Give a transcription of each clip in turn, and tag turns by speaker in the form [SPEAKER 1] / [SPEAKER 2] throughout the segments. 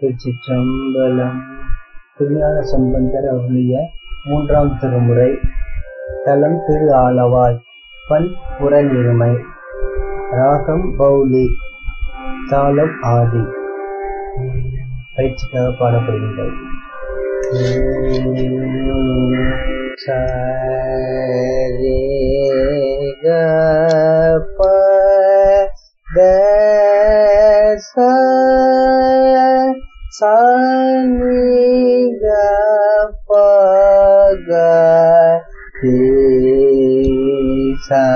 [SPEAKER 1] திருச்சிற்றம்பலம் திருஞான சம்பந்தர் அருளிய மூன்றாம் திருமுறை தலம் திரு ஆலவாய் பண் புறநீர்மை ராகம் பௌலி தாளம் ஆதி பயிற்சிக்காக பாடப்படுகின்றது சரி க ப த ச ச நி க ப க ரி ச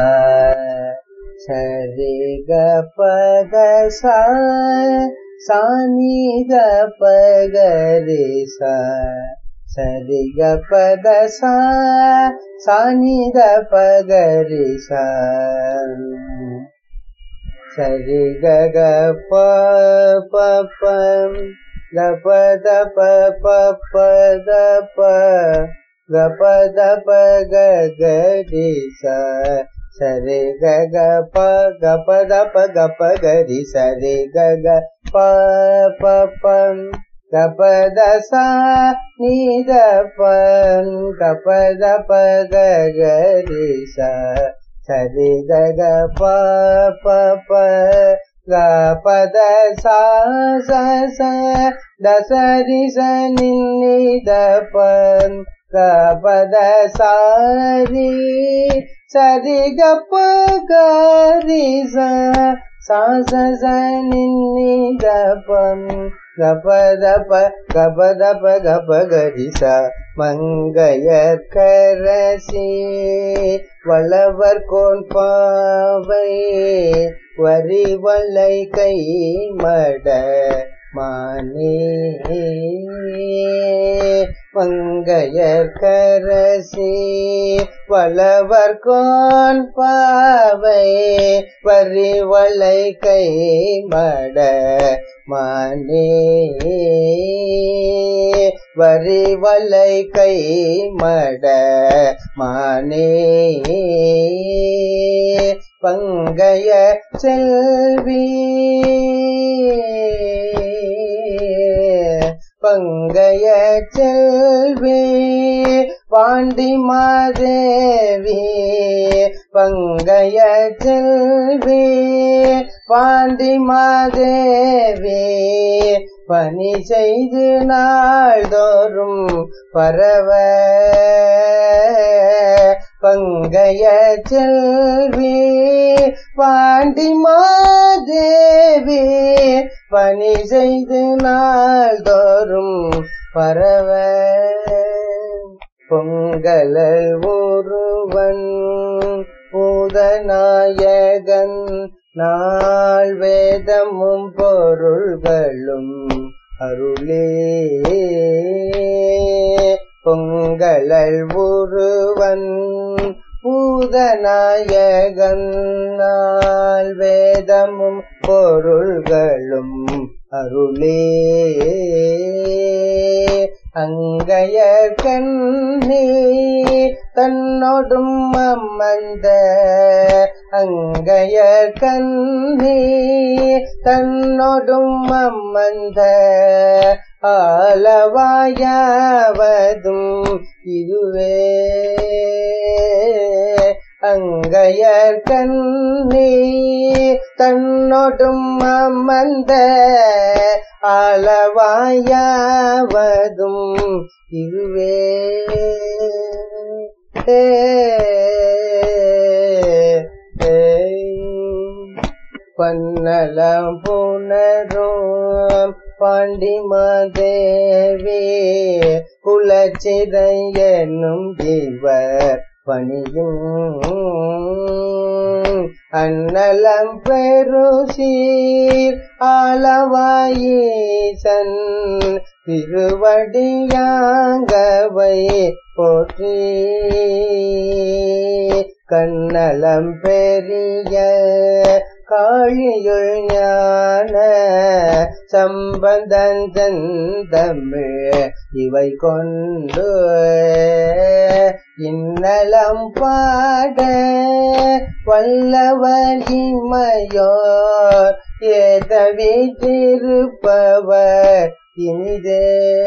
[SPEAKER 1] சரி க ப த ச ச நி க ப க ரி ச சரி க ப த ச ச நி த ப க ரி ச சரி க க ப ப ப க ப த ப ப ப த ப க ப த ப க க ரி ச சரி க க ப க ப த ப க ப க ரி சரி க க ப ப ப க ப த ச நி த ப க ப த ப க க ரி ச சரி க க ப ப ப க ப த ச ச ச த ச ரி ச நி நி த ப க ப த ச ரி சரி க ப க ரி ச ச ச ச நி நி த ப க ப த ப க ப த ப க ப க ரி ச மங்கையற்கரசி வளவர் கோன் பாவை வரி வல்லை கை மட மானே மங்கையற்கரசி வளவர் கோன் பாவை வரி வலை கை மட மானே வரி வலை கை மட மானே பங்கைய செல்வி பங்கைய செல்வி பாண்டி மாதேவி பங்கைய செல்வி பாண்டி மாதேவி பணி செய்து நாள்தோறும் பரவ பங்கைய செல்வி பாண்டி மாதேவி பணி செய்து நாள்தோறும் பரவ பொங்கலல் ஒருவன் பூதநாயகன் நாள் வேதமும் பொருள்களும் அருளே பொங்கலல் ஒருவன் பூதநாயகன் நாள் வேதமும் பொருள்களும் அருளே அங்கைய கண்ணே தன்னோடும் அம்மந்த அங்கைய கண்ணே தன்னோடும் அம்மந்த ஆலவாயாவதும் இதுவே அங்கையர் கண்ணே தன்னோடும் அம்மந்த அளவாயாவதும் இதுவே ஏ பன்னலம் புனரும் பாண்டிமாதேவி குலச்சிதை என்னும் ஜீவர் பணியும் அன்னலம் பெருசீர் ஆலவாயீசன் திருவடியாங்கவை போற்றி கண்ணலம் பெரிய காழியுள் ஞான சம்பந்தன் தமிழ் இவை கொண்டு இன்னலம் பாட வல்லவர் இமையோர் ஏதவிட்டிருப்பவர் இனிதே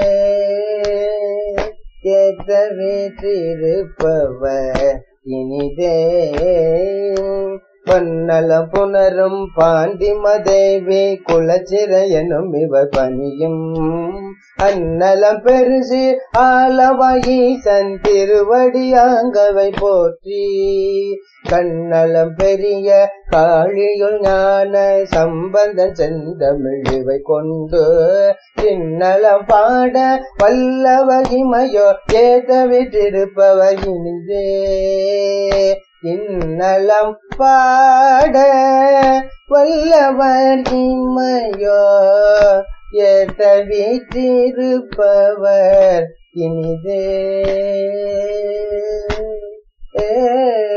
[SPEAKER 1] ஏத்த வீற்றிருப்பவர் இனிதே பொன்னலம் புனரும் பாண்டி மதேவி குலச்சிற எனும் இவர் பணியும் அன்னலம் பெருசு ஆலவாயீசன் திருவடியாங்கவை போற்றி கண்ணலம் பெரிய காளியுள் ஞான சம்பந்தன் செந்தமிழிவை கொண்டு சின்னலம் பாட வல்லவகிமையோ ஏத விட்டிருப்பவர் இனிதே இன்னலம் பாட வல்லவர் இமையோ ஏத்த வீற்றிருப்பவர் இனிதே ஏ